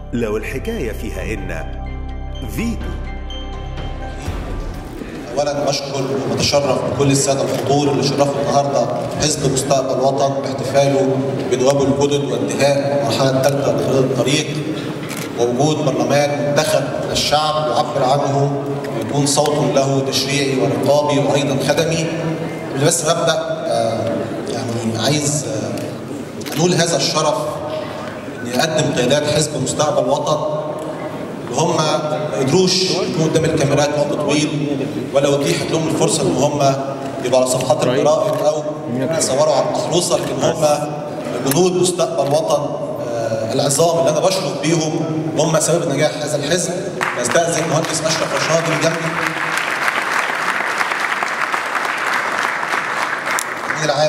لو الحكاية فيها إن فيتو اولا بشكر وبتشرف بكل الساده الحضور اللي شرفوا النهارده حزب مستقبل وطن باحتفاله بنوابه الجدد وانتهاء المرحله الثالثه من خلال الطريق ووجود برلمان منتخب من الشعب يعبر عنه ويكون صوت له تشريعي ورقابي وايضا خدمي اللي بس مبدا آه، يعني عايز آه، انول هذا الشرف ان يقدم قيادات حزب مستقبل وطن اللي هم ما قدروش يكونوا قدام الكاميرات وقت طويل ولا اتيحت لهم الفرصه ان هم يبقوا على صفحات الجرائد او يصوروا على المحروسه لكن هم جنود مستقبل وطن آه، العظام اللي انا بشرف بيهم هم سبب نجاح هذا الحزب بستاذن المهندس اشرف رشاد اللي جنبي مين العام؟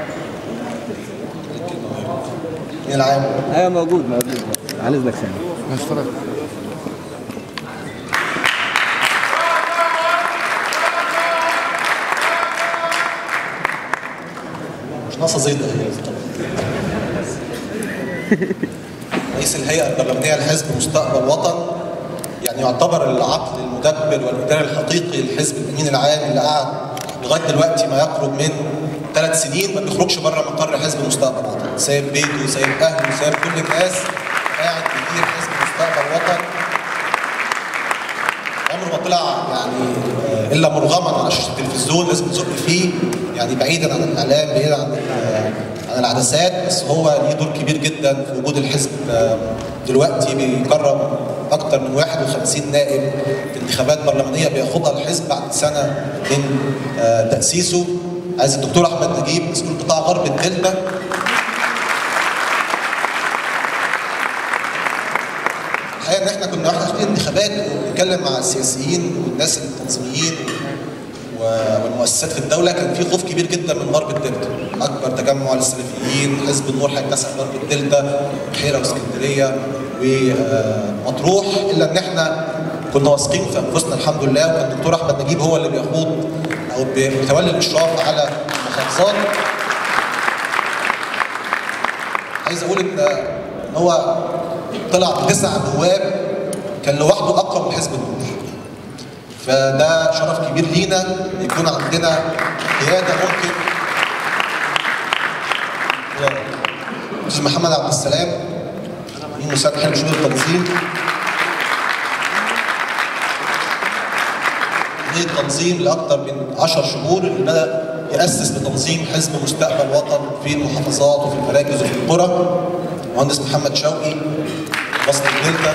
مين العام؟ ايوه موجود موجود على اذنك ثاني مش ناقصه زيت ده رئيس الهيئه البرلمانيه لحزب مستقبل وطن يعني يعتبر العقل المدبر والاداري الحقيقي لحزب الامين العام اللي قعد لغايه دلوقتي ما يقرب من ثلاث سنين ما بيخرجش بره مقر حزب مستقبل وطن سايب بيته سايب اهله سايب كل الناس قاعد بيدير حزب مستقبل وطن عمره ما طلع يعني آه، الا مرغما على شاشه التلفزيون لازم تزق فيه يعني بعيدا عن الاعلام بعيدا عن آه، عن العدسات بس هو ليه دور كبير جدا في وجود الحزب آه، دلوقتي بيكرم اكثر من 51 نائب في انتخابات برلمانيه بياخدها الحزب بعد سنه من آه، تاسيسه عايز الدكتور احمد نجيب مسؤول قطاع غرب الدلتا الحقيقه ان احنا كنا واحنا داخلين الانتخابات وبنتكلم مع السياسيين والناس التنظيميين و- والمؤسسات في الدوله كان في خوف كبير جدا من غرب الدلتا اكبر تجمع للسلفيين حزب النور هيتسع غرب الدلتا بحيره واسكندريه ومطروح الا ان احنا كنا واثقين في انفسنا الحمد لله وكان الدكتور احمد نجيب هو اللي بيخوض او بيتولى الاشراف على المحافظات عايز اقول ان ان هو طلع بتسع نواب كان لوحده اقوى من حزب النور فده شرف كبير لينا إن يكون عندنا قياده ممكن استاذ محمد عبد السلام امين مساعد حلو شؤون التنظيم امين التنظيم لاكثر من 10 شهور اللي بدا ياسس لتنظيم حزب مستقبل وطن في المحافظات وفي المراكز وفي القرى المهندس محمد شوقي وسط الدلتا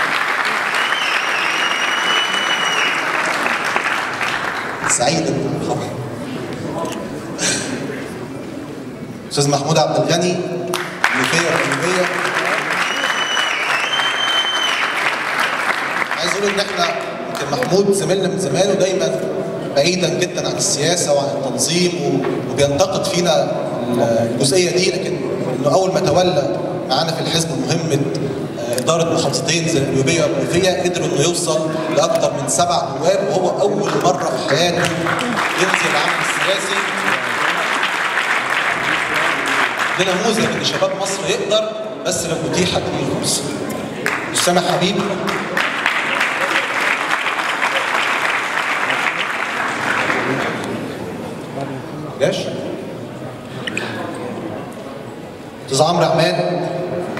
سعيد بالمرحبا استاذ محمود عبد الغني الملوكيه والجنوبيه عايز اقول ان احنا يمكن محمود زميلنا من زمان ودايما بعيدا جدا عن السياسه وعن التنظيم و- وبينتقد فينا الجزئيه دي لكن انه اول ما تولى معانا في الحزب مهمه آه، اداره محافظتين زي القليوبيه والمنوفيه قدر انه يوصل لاكثر من سبع نواب وهو اول مره في حياته ينزل العمل السياسي ده نموذج ان شباب مصر يقدر بس لو اتيحت ليه الفرصه. اسامه حبيب جاش استاذ عمرو عماد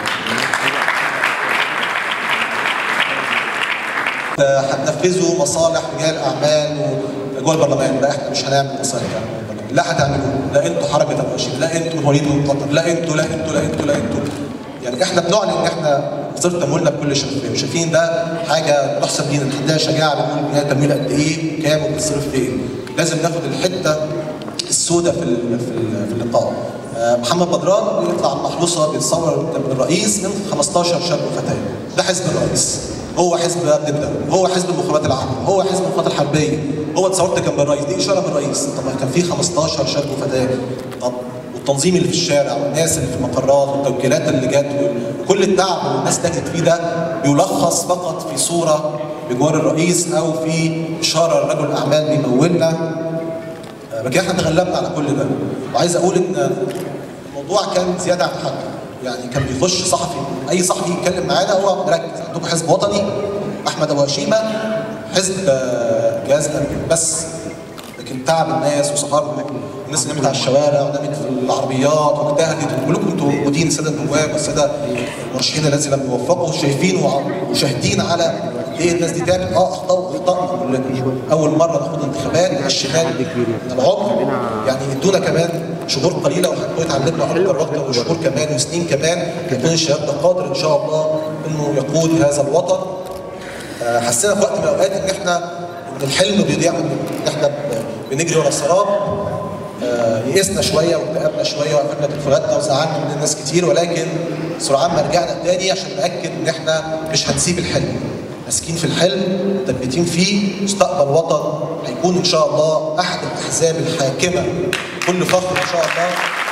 آه، هتنفذوا مصالح رجال اعمال جوه البرلمان لا احنا مش هنعمل مصالح رجال البرلمان. لا هتعملوه لا انتوا حركه الرشيد لا انتوا وليد من قطر لا انتوا لا انتوا لا انتوا لا انتوا يعني احنا بنعلن ان احنا صرف تمويلنا بكل شفافيه شايفين ده حاجه تحسب لينا عندنا شجاعه بنقول ان تمويل قد ايه كام وبتصرف فين لازم ناخد الحته السوداء في ال- في ال- في اللقاء آه، محمد بدران بيطلع على المحروسه بيتصور قدام الرئيس من 15 شاب وفتاه ده حزب الرئيس هو حزب امن الدوله هو حزب المخابرات العامه هو حزب المخابرات الحربيه هو اتصورت جنب الرئيس دي اشاره من الرئيس طب ما كان في 15 شاب وفتاه طب والتنظيم اللي في الشارع والناس اللي في المقرات والتوكيلات اللي جت وكل التعب اللي الناس لجت فيه ده بيلخص فقط في صوره بجوار الرئيس او في اشاره لرجل اعمال بيمولنا لكن احنا تغلبنا على كل ده وعايز اقول ان الموضوع كان زياده عن حده يعني كان بيخش صحفي اي صحفي يتكلم معانا هو مركز عندكم حزب وطني احمد ابو هشيمه حزب آه، جهاز امن بس لكن تعب الناس وسهرهم الناس اللي نامت على الشوارع ونامت في العربيات واجتهدت وكلكم انتم موجودين الساده النواب والساده المرشحين الذين لم يوفقوا شايفين وع- وشاهدين على قد ايه الناس دي تعبت اه اخطاوا اخطانا كلنا اول مره ناخد انتخابات الشمال من العمر يعني ادونا كمان شهور قليله وهنكون اتعلمنا اكتر واكتر وشهور كمان وسنين كمان يكون الشباب ده قادر ان شاء الله انه يقود هذا الوطن آه، حسينا في وقت من الاوقات ان احنا ان الحلم بيضيع مننا ان احنا ب- بنجري ورا السراب آه، يئسنا شويه واكتئبنا شويه وقفلنا تليفوناتنا وزعلنا من الناس كتير ولكن سرعان ما رجعنا تاني عشان ناكد ان احنا مش هنسيب الحلم ماسكين في الحلم مثبتين فيه مستقبل وطن هيكون ان شاء الله احد الاحزاب الحاكمه كل فخر ان شاء الله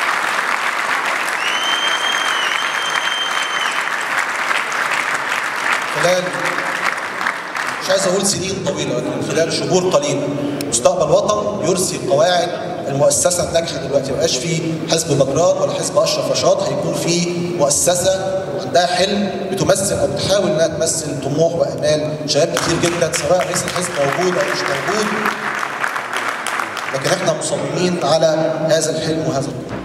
خلال مش عايز اقول سنين طويله ولكن خلال شهور قليله مستقبل وطن يرسي قواعد المؤسسه الناجحه دلوقتي ما بقاش في حزب بجراد ولا حزب اشرف رشاد هيكون في مؤسسه عندها حلم بتمثل او بتحاول انها تمثل طموح وامال شباب كتير جدا سواء رئيس الحزب موجود او مش موجود لكن احنا مصممين على هذا الحلم وهذا الطموح